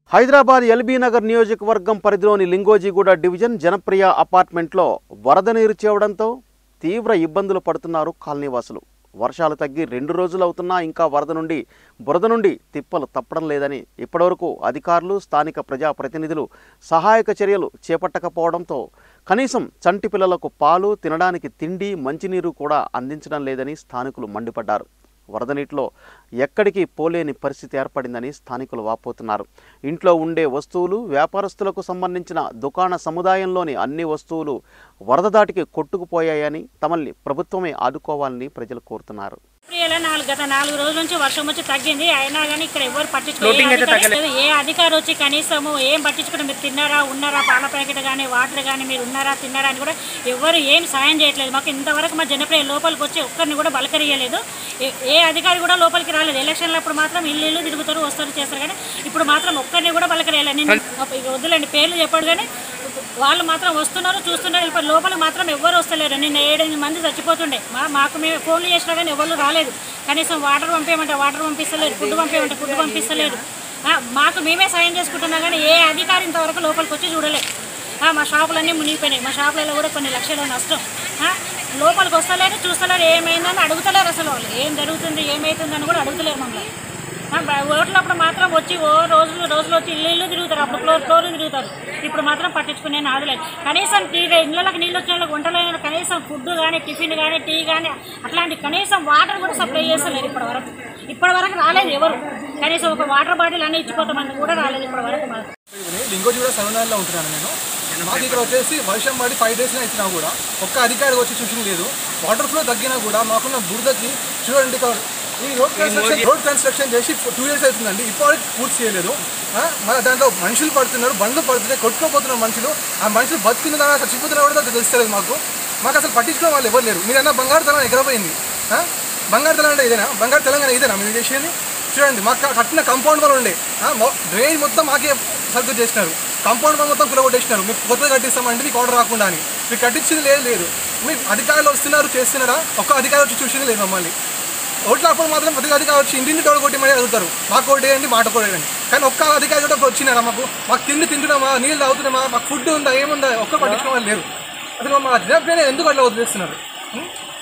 Hyderabad LB Nagar నియోజకవర్గం పరిధిలోని Lingojiguda division Janapriya అపార్ట్మెంట్లో వరద నీరు చేవడంతో తీవ్ర ఇబ్బందులు పడుతున్నారు కాలనీవాసులు వర్షాలు తగ్గి రెండు రోజులు అవుతున్నా ఇంకా వరద నుండి బురద నుండి తిప్పలు తప్పడం లేదని ఇప్పటివరకు అధికారులు స్థానిక ప్రజాప్రతినిధులు సహాయక చర్యలు చేపట్టకపోవడంతో కనీసం చంటి పిల్లలకు పాలు తినడానికి తిండి మంచినీరు కూడా అందించడం లేదని స్థానికులు మండిపడ్డారు వరద నీటిలో ఎక్కడికి పోలేని పరిస్థితి ఏర్పడిందని స్థానికులు వాపోతున్నారు ఇంట్లో ఉండే వస్తువులు వ్యాపారస్తులకు సంబంధించిన దుకాణ సముదాయంలోని అన్ని వస్తువులు వరద దాటికి కొట్టుకుపోయాయని తమల్ని ప్రభుత్వమే ఆదుకోవాలని ప్రజలు కోరుతున్నారు ఏప్రిల్ నాలుగు గత నాలుగు రోజుల నుంచి వర్షం వచ్చి తగ్గింది అయినా కానీ ఇక్కడ ఎవరు పట్టించుకోలేదు ఏ అధికారి వచ్చి కనీసము ఏం పట్టించుకుని మీరు తిన్నారా ఉన్నారా పాల ప్యాకెట్ కానీ వాటర్ కానీ మీరు ఉన్నారా తిన్నారా అని కూడా ఎవరు ఏం సాయం చేయట్లేదు మాకు ఇంతవరకు మా జనప్రియ లోపలికి వచ్చి ఒక్కరిని కూడా బలకరియలేదు ఏ- ఏ అధికారి కూడా లోపలికి రాలేదు ఎలక్షన్లప్పుడు మాత్రం ఇల్లు ఇల్లు తిరుగుతారు వస్తారు చేస్తారు కానీ ఇప్పుడు మాత్రం ఒక్కరిని కూడా బలకరియలేదు నేను ఇక వద్దులేండి పేర్లు చెప్పాడు కానీ వాళ్ళు మాత్రం వస్తున్నారు చూస్తున్నారు ఇప్పుడు లోపలికి మాత్రం ఎవ్వరు వస్తలేరు నిన్న ఏడెనిమిది మంది చచ్చిపోతుండే మా మాకు మేము ఫోన్లు చేసినా కానీ ఎవరు రాలేదు కనీసం వాటర్ పంపేయమంటే వాటర్ పంపిస్తలేదు ఫుడ్ పంపేయమంటే ఫుడ్ పంపిస్తలేదు ఆ, మాకు మేమే సాయం చేసుకుంటున్నా కానీ ఏ అధికారి ఇంతవరకు లోపలికి వచ్చి చూడలేదు ఆ, మా షాపులన్నీ మునిగిపోయినాయి మా షాపులలో కూడా కొన్ని లక్షల నష్టం ఆ, లోపలికి వస్తలేరు చూస్తలేరు ఏమైందని అడుగుతలేరు అసలు వాళ్ళు ఏం జరుగుతుంది ఏమైతుందని కూడా అడుగుతలేరు మమ్మల్ని ఆ, బ- ఓట్లప్పుడు మాత్రం వచ్చి ఓ రోజులు రోజులు వచ్చి ఇల్లు ఇల్లు తిరుగుతారు అప్పుడు ఫ్లోర్ ఫ్లోర్ తిరుగుతారు ఇప్పుడు మాత్రం పట్టించుకునే నాదులేదు కనీసం టీ ఇళ్ళకి నీళ్ళు వచ్చిన వాళ్ళకి వంటలు అయిన కనీసం ఫుడ్ కానీ టిఫిన్ కానీ టీ కానీ అట్లాంటి కనీసం వాటర్ కూడా సప్లై చేస్తలేరు ఇప్పటి వరకు ఇప్పటి వరకు రాలేదు ఎవరు కనీసం ఒక వాటర్ బాటిల్ అన్నీ ఇచ్చిపోతామని కూడా రాలేదు ఇప్పటి వరకు మాకు లింగోజీ కూడా సరవనాల్లో ఉంటున్నాను నేను మాకు ఇక్కడ వచ్చేసి వర్షం పడి ఫైవ్ డేస్ ఇచ్చినా కూడా ఒక్క అధికారి వచ్చి చూసిన లేదు వాటర్ ఫ్లో తగ్గినా కూడా మాకున్న బురదకి చూడండి ఇక్కడ ఈ రోడ్ కన్స్ట్రక్షన్ రోడ్ కన్స్ట్రక్షన్ చేసి టూ ఇయర్స్ అవుతుందండి ఇప్పటికి పూర్తి చేయలేదు ఆ, మన దాంట్లో మనుషులు పడుతున్నారు బండ్లు పడుతున్నాయి కొట్టుకోపోతున్నారు మనుషులు ఆ మనుషులు బతుకుతుందా చచ్చిపోతున్నా కూడా తెలుస్తలేదు మాకు మాకు అసలు పట్టించుకునే వాళ్ళు ఎవరు లేరు మీరన్నా బంగారు తెలంగాణ ఎగరపోయింది ఆ? బంగారు తెలంగాణ ఇదేనా బంగారు తెలంగాణ ఇదేనా మీరు చేసేది చూడండి మాకు క- కట్టిన కాంపౌండ్ వాళ్ళు ఉండే ఆ, మొ- డ్రైన్ మొత్తం మాకే సర్దు చేసినారు కాంపౌండ్ వాళ్ళు మొత్తం కులగొట్టేసినారు మీకు కొత్తగా కట్టిస్తామంటే మీకు ఆర్డర్ రాకుండా అని మీకు కట్టించింది లేదు లేదు మీరు అధికారులు వస్తున్నారు చేస్తున్నారా ఒక్క అధికారి వచ్చి చూసింది లేదు మమ్మల్ని ఓట్ల అప్పుడు మాత్రం ప్రతి అధికారి వచ్చి ఇంటిని తోడు కొట్టి మరీ అడుగుతారు మాకు ఓటేయండి మాట కొట్టేయండి కానీ ఒక్క అధికారి కూడా ఇప్పుడు వచ్చినారా మాకు మాకు తిండి తింటున్నామా నీళ్ళు తాగుతున్నామా మాకు ఫుడ్ ఉందా ఏముందా ఒక్క పట్టించుకునే వాళ్ళు లేరు అసలు మా జనప్రియ ఎందుకు అట్లా వదిలేస్తున్నారు ఉం?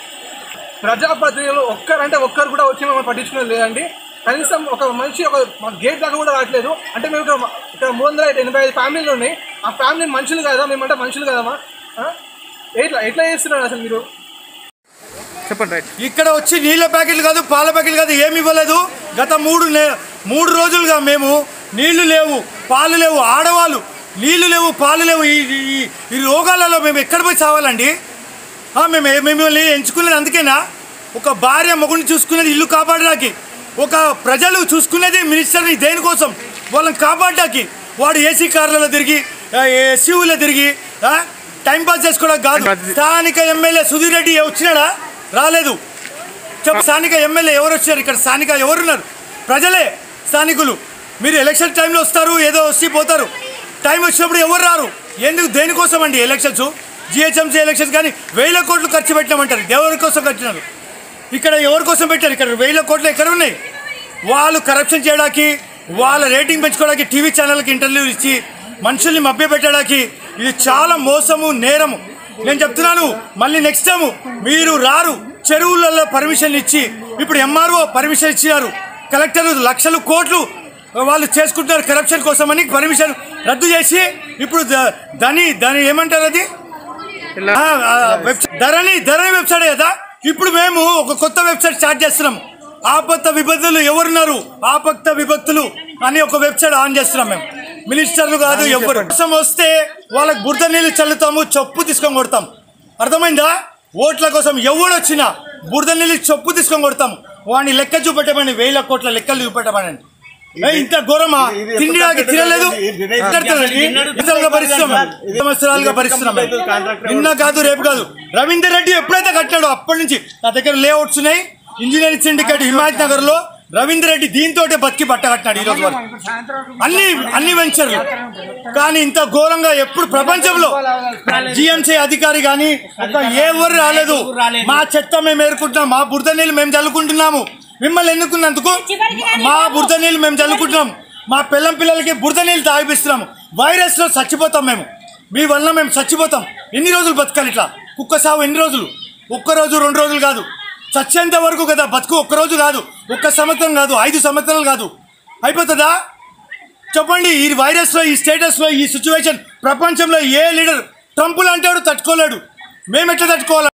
ప్రజాప్రతినిధులు ఒక్కరంటే ఒక్కరు కూడా వచ్చి మమ్మల్ని పట్టించుకునేది లేదండి కనీసం ఒక మనిషి ఒక మా గేట్ దాకా కూడా రావట్లేదు అంటే మేము ఇక్కడ ఇక్కడ మూడు వందల ఎనభై ఐదు ఫ్యామిలీలు ఉన్నాయి ఆ ఫ్యామిలీ మనుషులు కదా మేమంటే మనుషులు కదమ్మా ఆ? ఎట్లా ఎట్లా చేస్తున్నారు అసలు మీరు ఇక్కడ వచ్చి నీళ్ళ ప్యాకెట్లు కాదు పాల ప్యాకెట్లు కాదు ఏమి ఇవ్వలేదు గత మూడు నే- మూడు రోజులుగా మేము నీళ్లు లేవు పాలు లేవు ఆడవాళ్ళు నీళ్లు లేవు పాలు లేవు ఈ ఈ- ఈ రోగాలలో మేము ఎక్కడ పోయి చావాలండి ఆ, మేము ఏ- మిమ్మల్ని ఎంచుకునేది అందుకేనా ఒక భార్య మొగుడిని చూసుకునేది ఇల్లు కాపాడడానికి ఒక ప్రజలు చూసుకునేది మినిస్టర్ని దేనికోసం వాళ్ళని కాపాడడానికి వాడు ఏసీ కార్లలో తిరిగి ఎస్యూలో తిరిగి ఆ, టైం పాస్ చేసుకోవడానికి కాదు స్థానిక ఎమ్మెల్యే సుధీర్ రెడ్డి వచ్చినాడా రాలేదు చెప్పు స్థానిక ఎమ్మెల్యే ఎవరు వచ్చారు ఇక్కడ స్థానిక ఎవరున్నారు ప్రజలే స్థానికులు మీరు ఎలక్షన్ టైంలో వస్తారు ఏదో వచ్చి పోతారు టైం వచ్చినప్పుడు ఎవరు రారు ఎందుకు దేనికోసం అండి ఎలక్షన్స్ జిహెచ్ఎంసీ ఎలక్షన్స్ కానీ వేల కోట్లు ఖర్చు పెట్టినామంటారు ఎవరి కోసం కట్టినారు ఇక్కడ ఎవరి కోసం పెట్టారు ఇక్కడ వేల కోట్లు ఎక్కడ ఉన్నాయి వాళ్ళు కరప్షన్ చేయడానికి వాళ్ళ రేటింగ్ పెంచుకోవడానికి టీవీ ఛానల్కి ఇంటర్వ్యూలు ఇచ్చి మనుషుల్ని మభ్యపెట్టడానికి ఇది చాలా మోసము నేరము నేను చెప్తున్నాను మళ్ళీ నెక్స్ట్ టైం మీరు రారు చెరువులలో పర్మిషన్ ఇచ్చి ఇప్పుడు ఎంఆర్ఓ పర్మిషన్ ఇచ్చినారు కలెక్టర్ లక్షలు కోట్లు వాళ్ళు చేసుకుంటున్నారు కరప్షన్ కోసమని పర్మిషన్ రద్దు చేసి ఇప్పుడు ద- దాని దాని ఏమంటారు అది ఆ, ఆ, వెబ్సైట్ ధరణి ధరణి వెబ్సైట్ కదా ఇప్పుడు మేము ఒక కొత్త వెబ్సైట్ స్టార్ట్ చేస్తున్నాం ఆపత్త విపత్తులు ఎవరున్నారు ఆపత్త విపత్తులు అని ఒక వెబ్సైట్ ఆన్ చేస్తున్నాం మేము మినిస్టర్లు కాదు ఎవరు కోసం వస్తే వాళ్ళకి బురద నీళ్ళు చల్లుతాము చొప్పు తీసుకొని కొడతాం అర్థమైందా ఓట్ల కోసం ఎవడు వచ్చినా బురద నీళ్ళు చొప్పు తీసుకొని కొడతాం వాడిని లెక్క చూపెట్టమని వేల కోట్ల లెక్కలు చూపెట్టమని ఏ, ఇంత ఘోరమా తిండికి తినలేదు ఇతరులుగా భరిస్తున్నాం సంవత్సరాలుగా భరిస్తున్నాం నిన్న కాదు రేపు కాదు రవీందర్ రెడ్డి ఎప్పుడైతే కట్టాడో అప్పటి నుంచి నా దగ్గర లేఅవుట్స్ ఉన్నాయి ఇంజనీరింగ్ సిండికేట్ హిమాయత్ నగర్ లో రవీందర్ రెడ్డి దీంతో బతికి బట్ట కట్టినాడు ఈ రోజు వరకు అన్ని అన్ని వెంచర్లు కానీ ఇంత ఘోరంగా ఎప్పుడు ప్రపంచంలో జిఎంసీ అధికారి కానీ ఒక ఎవరు రాలేదు మా చెత్త మేము ఏరుకుంటున్నాం మా బురద నీళ్ళు మేము చల్లుకుంటున్నాము మిమ్మల్ని ఎన్నుకున్నందుకు మా బురద నీళ్ళు మేము చల్లుకుంటున్నాం మా పిల్లం పిల్లలకి బురద నీళ్ళు తాగిపిస్తున్నాము వైరస్లో చచ్చిపోతాం మేము మీ వల్ల మేము చచ్చిపోతాం ఎన్ని రోజులు బతకాలి ఇట్లా కుక్క సాగు ఎన్ని రోజులు ఒక్క రోజు రెండు రోజులు కాదు చచ్చేంత వరకు కదా బతుకు ఒక్క రోజు కాదు ఒక్క సంవత్సరం కాదు ఐదు సంవత్సరాలు కాదు అయిపోతుందా చెప్పండి ఈ వైరస్లో ఈ స్టేటస్లో ఈ సిచ్యువేషన్ ప్రపంచంలో ఏ లీడర్ ట్రంప్ లాంటి వాడు తట్టుకోలేడు మేము ఎట్లా తట్టుకోవాలి